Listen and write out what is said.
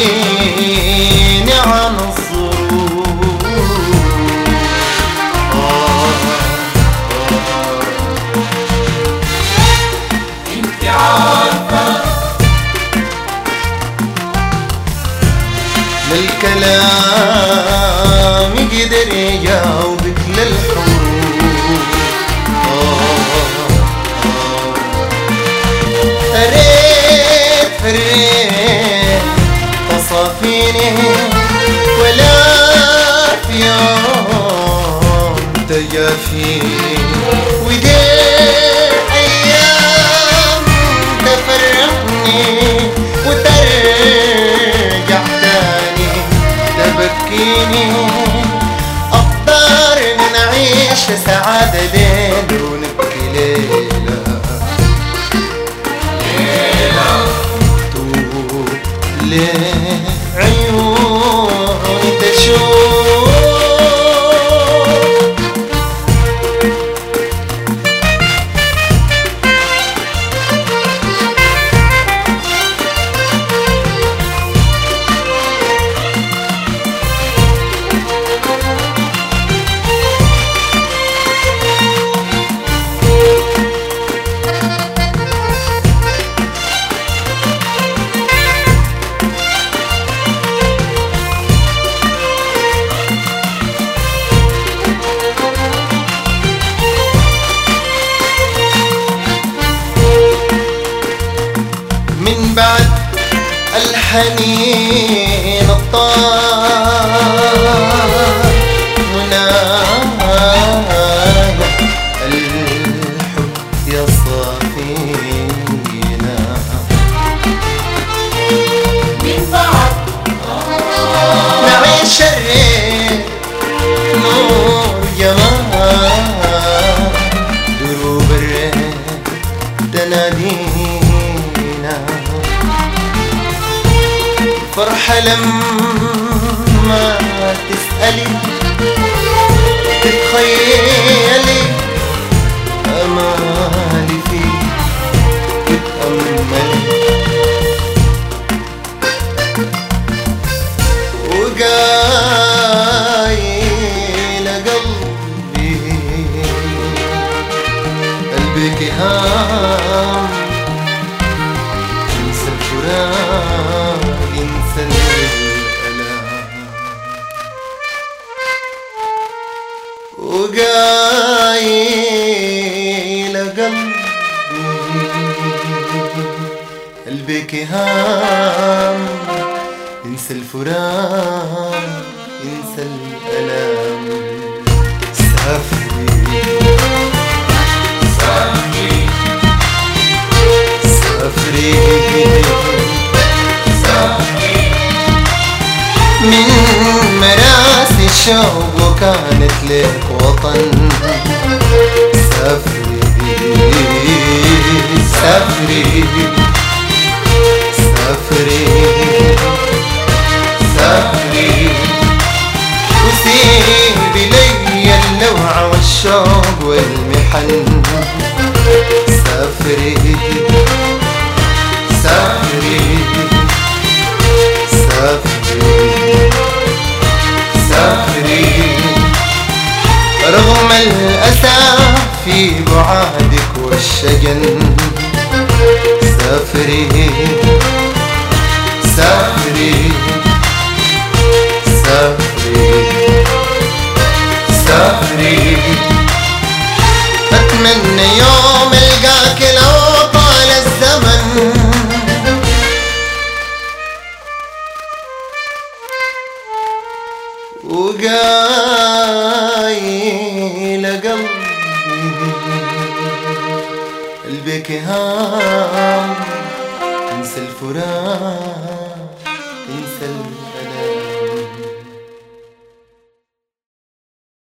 تبعديني عن الظروف آه انت عارفة للكلام يقدر يجاوبك للحروف آه ريت فريت تصافيني ولا في يوم تجافيني ودي أيام تفرحني وترجع تاني تبكيني أقدر إن نعيش سعادة ليل ونبكي ليلة توب لعيوني تشوف من بعد الحنين الطار ونايا الحب يا صافينا من بعد نعيش الريح نور جمال دروب الريح تنادينا فرحة لما تسألي تتخيلي أمالي فيك وتأملي وقايل قلبي قلبك هام انسى الفراق انسى الالام وقايل قلبي قلبك هام انسى الفراق انسى الالام سافري سافري سافري سافري من مراسي الشوق وكانت لك وطن سافري سافري سافري سافري وسيبي لي اللوعة والشوق والمحن سافري سافري سافري سافري رغم الأسى في بعادك والشجن سافري سافري سافري سافري أتمنى يوم ألقاك لو طال الزمن وقايل قلبي قلبك هام انسى الفراق انسى الألم